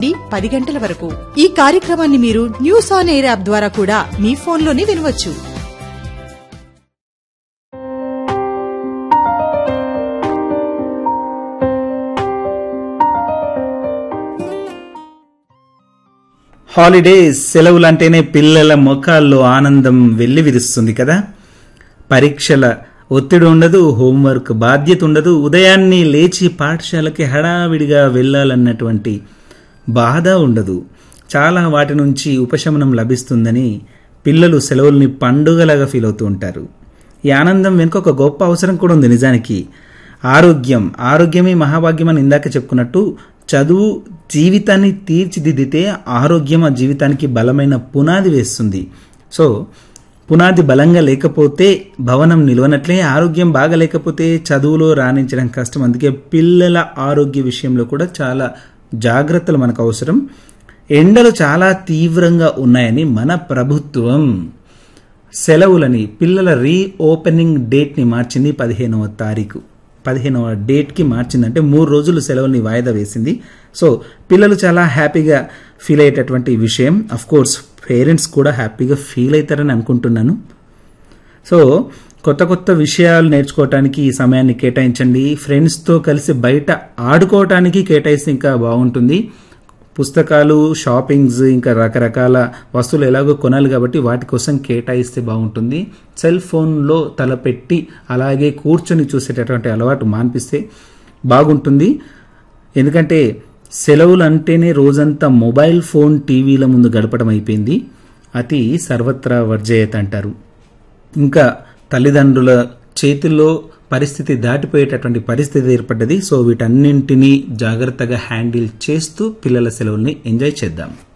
పది గంటల వరకు ఈ కార్యక్రమాన్ని మీరు న్యూస్ ఆన్ ఎయిర్ యాప్ ద్వారా కూడా మీ ఫోన్లోనే వినవచ్చు హాలిడేస్ సెలవులంటేనే పిల్లల ముఖాల్లో ఆనందం వెళ్లి విరుస్తుంది కదా పరీక్షల ఒత్తిడి ఉండదు హోంవర్క్ బాధ్యత ఉండదు ఉదయాన్నే లేచి పాఠశాలకి హడావిడిగా వెళ్ళాలన్నటువంటి బాధ ఉండదు చాలా వాటి నుంచి ఉపశమనం లభిస్తుందని పిల్లలు సెలవుల్ని పండుగలాగా ఫీల్ అవుతూ ఉంటారు ఈ ఆనందం వెనుక ఒక గొప్ప అవసరం కూడా ఉంది నిజానికి ఆరోగ్యం ఆరోగ్యమే మహాభాగ్యం అని ఇందాక చెప్పుకున్నట్టు చదువు జీవితాన్ని తీర్చిదిద్దితే ఆరోగ్యం ఆ జీవితానికి బలమైన పునాది వేస్తుంది సో పునాది బలంగా లేకపోతే భవనం నిలవనట్లే ఆరోగ్యం బాగా లేకపోతే చదువులో రాణించడం కష్టం అందుకే పిల్లల ఆరోగ్య విషయంలో కూడా చాలా జాగ్రత్తలు మనకు అవసరం ఎండలు చాలా తీవ్రంగా ఉన్నాయని మన ప్రభుత్వం సెలవులని పిల్లల రీ ఓపెనింగ్ డేట్ని మార్చింది పదిహేనవ తారీఖు పదిహేనవ డేట్కి మార్చిందంటే మూడు రోజులు సెలవుల్ని వాయిదా వేసింది సో పిల్లలు చాలా హ్యాపీగా ఫీల్ అయ్యేటటువంటి విషయం అఫ్ కోర్స్ పేరెంట్స్ కూడా హ్యాపీగా ఫీల్ అవుతారని అనుకుంటున్నాను సో కొత్త కొత్త విషయాలు నేర్చుకోవటానికి ఈ సమయాన్ని కేటాయించండి ఫ్రెండ్స్తో కలిసి బయట ఆడుకోవటానికి కేటాయిస్తే ఇంకా బాగుంటుంది పుస్తకాలు షాపింగ్స్ ఇంకా రకరకాల వస్తువులు ఎలాగో కొనాలి కాబట్టి వాటి కోసం కేటాయిస్తే బాగుంటుంది సెల్ ఫోన్లో తలపెట్టి అలాగే కూర్చొని చూసేటటువంటి అలవాటు మాన్పిస్తే బాగుంటుంది ఎందుకంటే సెలవులు అంటేనే రోజంతా మొబైల్ ఫోన్ టీవీల ముందు గడపడం అయిపోయింది అతి సర్వత్రా వర్జయత అంటారు ఇంకా తల్లిదండ్రుల చేతుల్లో పరిస్థితి దాటిపోయేటటువంటి పరిస్థితి ఏర్పడ్డది సో వీటన్నింటినీ జాగ్రత్తగా హ్యాండిల్ చేస్తూ పిల్లల సెలవుల్ని ఎంజాయ్ చేద్దాం